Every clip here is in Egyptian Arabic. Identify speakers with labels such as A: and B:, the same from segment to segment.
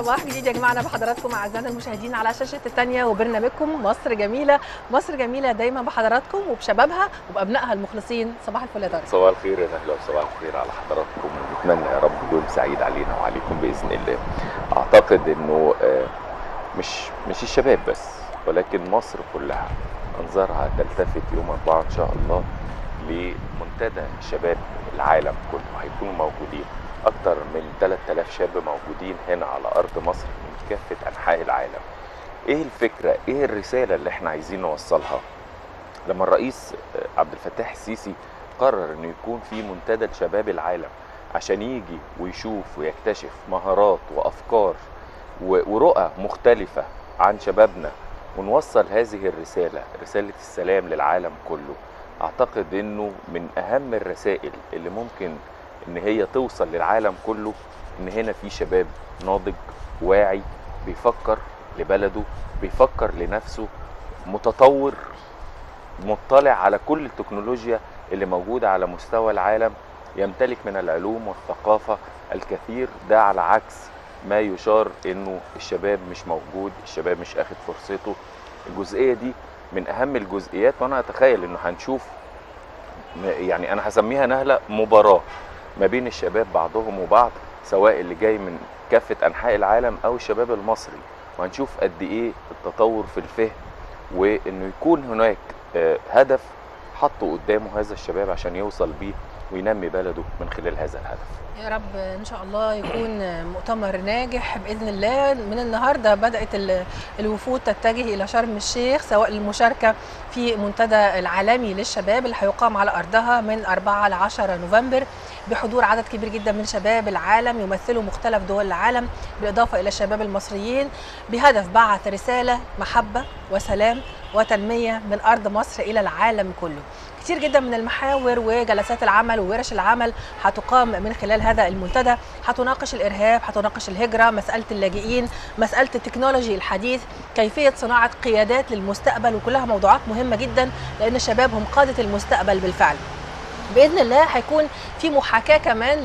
A: صباح جديد يا جماعه انا بحضراتكم اعزائنا المشاهدين على شاشه الثانيه وبرنامجكم مصر جميله مصر جميله دايما بحضراتكم وبشبابها وبابنائها المخلصين صباح الفل يا طارق
B: صباح الخير يا نهلا وصباح الخير على حضراتكم ونتمنى يا رب يوم سعيد علينا وعليكم باذن الله اعتقد انه آه، مش مش الشباب بس ولكن مصر كلها انظارها تلتفت يوم 4 ان شاء الله لمنتدى شباب العالم كله هيكونوا موجودين اكتر من 3000 شاب موجودين هنا على ارض مصر من كافه انحاء العالم ايه الفكره ايه الرساله اللي احنا عايزين نوصلها لما الرئيس آه، عبد الفتاح السيسي قرر انه يكون في منتدى لشباب العالم عشان يجي ويشوف ويكتشف مهارات وافكار و- ورؤى مختلفه عن شبابنا ونوصل هذه الرساله رساله السلام للعالم كله اعتقد انه من اهم الرسائل اللي ممكن ان هي توصل للعالم كله ان هنا في شباب ناضج واعي بيفكر لبلده بيفكر لنفسه متطور مطلع على كل التكنولوجيا اللي موجودة على مستوى العالم يمتلك من العلوم والثقافة الكثير ده على عكس ما يشار انه الشباب مش موجود الشباب مش اخد فرصته الجزئية دي من اهم الجزئيات وانا اتخيل انه هنشوف م- يعني انا هسميها نهلة مباراة ما بين الشباب بعضهم وبعض سواء اللي جاي من كافة انحاء العالم او الشباب المصري وهنشوف قد ايه التطور في الفهم وانه يكون هناك آه، هدف حطه قدامه هذا الشباب عشان يوصل بيه وينمي بلده من خلال هذا الهدف
A: يا رب ان شاء الله يكون مؤتمر ناجح باذن الله من النهارده بدات ال- الوفود تتجه الى شرم الشيخ سواء للمشاركه في منتدى العالمي للشباب اللي هيقام على ارضها من 4 ل 10 نوفمبر بحضور عدد كبير جدا من شباب العالم يمثلوا مختلف دول العالم بالاضافه الى الشباب المصريين بهدف بعث رساله محبه وسلام وتنميه من ارض مصر الى العالم كله كتير جدا من المحاور وجلسات العمل وورش العمل هتقام من خلال هذا المنتدى هتناقش الارهاب هتناقش الهجره مساله اللاجئين مساله التكنولوجي الحديث كيفيه صناعه قيادات للمستقبل وكلها موضوعات مهمه جدا لان الشباب هم قاده المستقبل بالفعل باذن الله هيكون في محاكاه كمان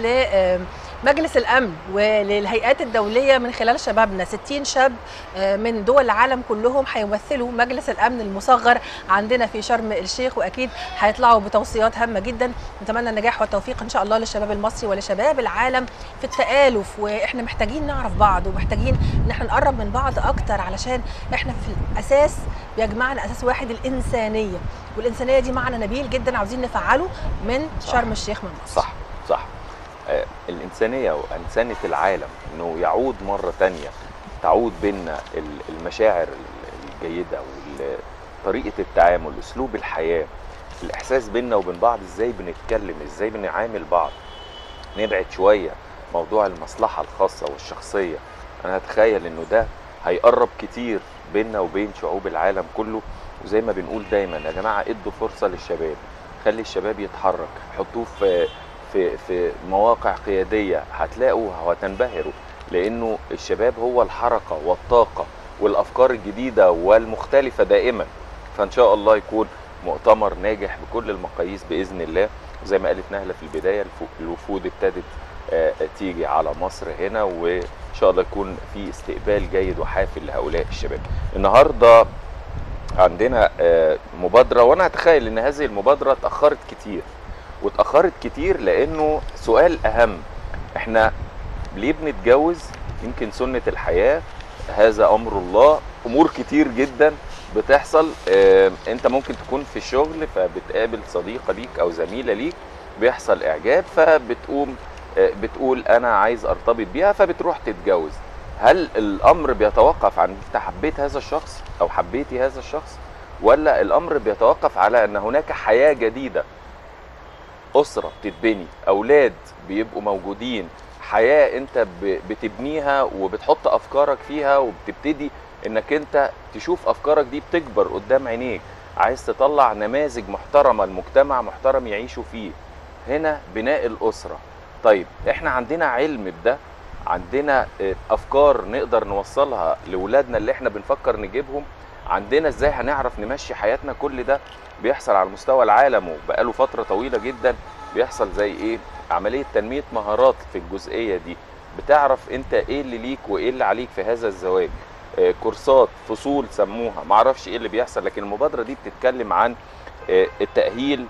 A: لمجلس الامن وللهيئات الدوليه من خلال شبابنا 60 شاب آه، من دول العالم كلهم هيمثلوا مجلس الامن المصغر عندنا في شرم الشيخ واكيد هيطلعوا بتوصيات هامه جدا نتمنى النجاح والتوفيق ان شاء الله للشباب المصري ولشباب العالم في التآلف واحنا محتاجين نعرف بعض ومحتاجين ان احنا نقرب من بعض اكتر علشان احنا في الاساس بيجمعنا اساس واحد الانسانيه والانسانيه دي معنى نبيل جدا عاوزين نفعله من
B: صح.
A: شرم الشيخ من مصر
B: صح صح آه، الإنسانية وإنسانة العالم إنه يعود مرة تانية تعود بينا ال- المشاعر ال- الجيدة وطريقة التعامل أسلوب الحياة الإحساس بينا وبين بعض إزاي بنتكلم إزاي بنعامل بعض نبعد شوية موضوع المصلحة الخاصة والشخصية أنا أتخيل إنه ده هيقرب كتير بينا وبين شعوب العالم كله وزي ما بنقول دايما يا جماعة ادوا فرصة للشباب خلي الشباب يتحرك حطوه في في في مواقع قياديه هتلاقوا وهتنبهروا لانه الشباب هو الحركه والطاقه والافكار الجديده والمختلفه دائما فان شاء الله يكون مؤتمر ناجح بكل المقاييس باذن الله زي ما قالت نهله في البدايه الفو- الوفود ابتدت آه، تيجي على مصر هنا وان شاء الله يكون في استقبال جيد وحافل لهؤلاء الشباب النهارده عندنا آه، مبادره وانا اتخيل ان هذه المبادره اتاخرت كتير واتاخرت كتير لانه سؤال اهم احنا ليه بنتجوز يمكن سنه الحياه هذا امر الله امور كتير جدا بتحصل آه، انت ممكن تكون في الشغل فبتقابل صديقه ليك او زميله ليك بيحصل اعجاب فبتقوم آه، بتقول انا عايز ارتبط بيها فبتروح تتجوز هل الامر بيتوقف عن انت حبيت هذا الشخص او حبيتي هذا الشخص ولا الامر بيتوقف على ان هناك حياه جديده اسره بتتبني اولاد بيبقوا موجودين حياه انت ب- بتبنيها وبتحط افكارك فيها وبتبتدي انك انت تشوف افكارك دي بتكبر قدام عينيك عايز تطلع نماذج محترمه المجتمع محترم يعيشوا فيه هنا بناء الاسره طيب احنا عندنا علم بده عندنا آه، افكار نقدر نوصلها لاولادنا اللي احنا بنفكر نجيبهم عندنا ازاي هنعرف نمشي حياتنا كل ده بيحصل على مستوى العالم وبقاله فتره طويله جدا بيحصل زي ايه عمليه تنميه مهارات في الجزئيه دي بتعرف انت ايه اللي ليك وايه اللي عليك في هذا الزواج آه، كورسات فصول سموها معرفش ايه اللي بيحصل لكن المبادره دي بتتكلم عن آه، التاهيل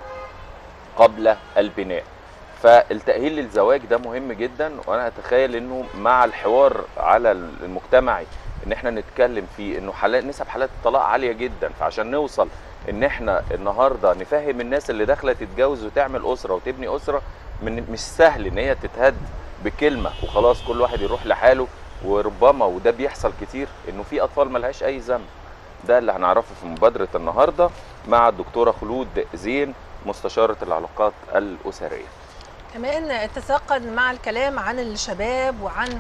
B: قبل البناء فالتاهيل للزواج ده مهم جدا وانا اتخيل انه مع الحوار على المجتمعي ان احنا نتكلم فيه انه حالات نسب حالات الطلاق عاليه جدا فعشان نوصل ان احنا النهارده نفهم الناس اللي داخله تتجوز وتعمل اسره وتبني اسره من مش سهل ان هي تتهد بكلمه وخلاص كل واحد يروح لحاله وربما وده بيحصل كتير انه في اطفال ملهاش اي ذنب ده اللي هنعرفه في مبادره النهارده مع الدكتوره خلود زين مستشاره العلاقات الاسريه
A: كمان اتساقا مع الكلام عن الشباب وعن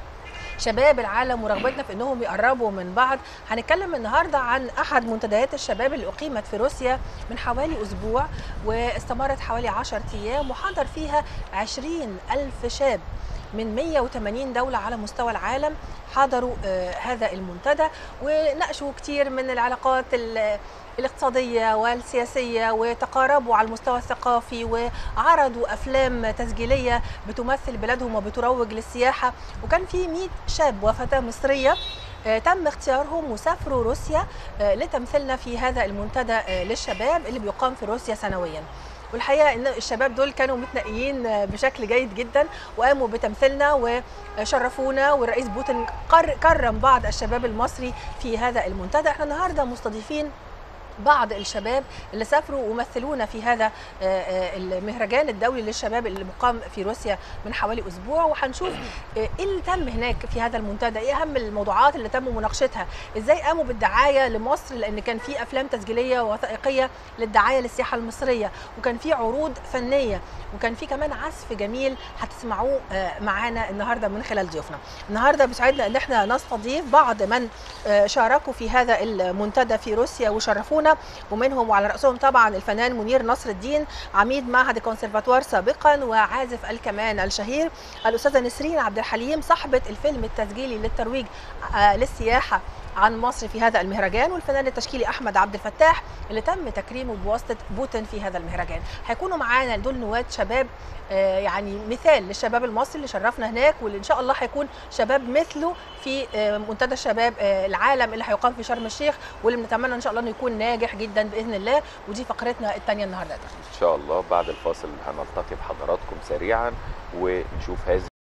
A: شباب العالم ورغبتنا في انهم يقربوا من بعض هنتكلم النهارده عن احد منتديات الشباب اللي اقيمت في روسيا من حوالي اسبوع واستمرت حوالي 10 ايام وحضر فيها 20 الف شاب من 180 دولة على مستوى العالم حضروا آه هذا المنتدى وناقشوا كتير من العلاقات ال- الاقتصادية والسياسية وتقاربوا على المستوى الثقافي وعرضوا أفلام تسجيلية بتمثل بلادهم وبتروج للسياحة وكان في 100 شاب وفتاة مصرية آه، تم اختيارهم وسافروا روسيا آه، لتمثيلنا في هذا المنتدى آه، للشباب اللي بيقام في روسيا سنويا والحقيقه ان الشباب دول كانوا متنقيين آه، بشكل جيد جدا وقاموا بتمثيلنا وشرفونا والرئيس بوتين قر- كرم بعض الشباب المصري في هذا المنتدى احنا النهارده مستضيفين بعض الشباب اللي سافروا ومثلونا في هذا آه، آه، المهرجان الدولي للشباب اللي مقام في روسيا من حوالي اسبوع وهنشوف آه، ايه اللي تم هناك في هذا المنتدى ايه اهم الموضوعات اللي تم مناقشتها ازاي قاموا بالدعايه لمصر لان كان في افلام تسجيليه وثائقيه للدعايه للسياحه المصريه وكان في عروض فنيه وكان في كمان عزف جميل هتسمعوه آه، معانا النهارده من خلال ضيوفنا النهارده بيسعدنا ان احنا نستضيف بعض من آه، شاركوا في هذا المنتدى في روسيا وشرفونا ومنهم وعلى راسهم طبعا الفنان منير نصر الدين عميد معهد الكونسرفاتوار سابقا وعازف الكمان الشهير الاستاذه نسرين عبد الحليم صاحبه الفيلم التسجيلي للترويج آه، للسياحه عن مصر في هذا المهرجان والفنان التشكيلي احمد عبد الفتاح اللي تم تكريمه بواسطه بوتين في هذا المهرجان هيكونوا معانا دول نواه شباب آه، يعني مثال للشباب المصري اللي شرفنا هناك واللي ان شاء الله هيكون شباب مثله في آه، منتدى الشباب آه، العالم اللي هيقام في شرم الشيخ واللي بنتمنى ان شاء الله انه يكون ناجح جدا باذن الله ودي فقرتنا الثانيه النهارده
B: ان شاء الله بعد الفاصل هنلتقي بحضراتكم سريعا ونشوف هذه